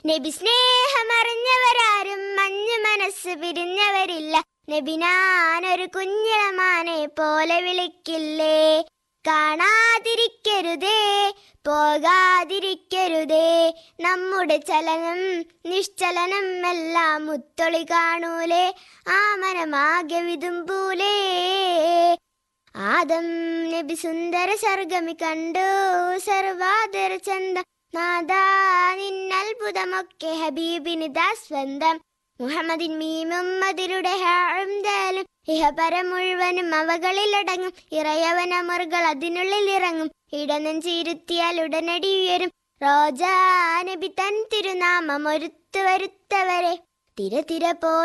നബി സ്നേഹമറിഞ്ഞവരാരും മഞ്ഞു മനസ്സ് പിരിഞ്ഞവരില്ല നബി ഞാനൊരു കുഞ്ഞിളമാനെ പോലെ വിളിക്കില്ലേ കാണാതിരിക്കരുതേ പോകാതിരിക്കരുതേ നമ്മുടെ ചലനം നിശ്ചലനം എല്ലാം മുത്തൊളി കാണൂലേ ആ മനമാകെ വിതുമ്പൂലേ ആദം നബി സുന്ദര സർഗമി കണ്ടു സർവാദര ചന്ദം നാദാ നിന്നത്ഭുതമൊക്കെ ഹബീബിനിതാ സ്വന്തം മുഹമ്മദിൻ മീമും അതിരുടെ ഹാഴും ഇഹപരം മുഴുവനും അവകളിലടങ്ങും ഇറയവനമറുകൾ അതിനുള്ളിൽ ഇറങ്ങും ഇടനെഞ്ചിരുത്തിയാൽ ഉടനടി ഉയരും റോജാ നബി തൻ തിരുനാമം ഒരുത്തു വരുത്തവരെ തിര തിര പോ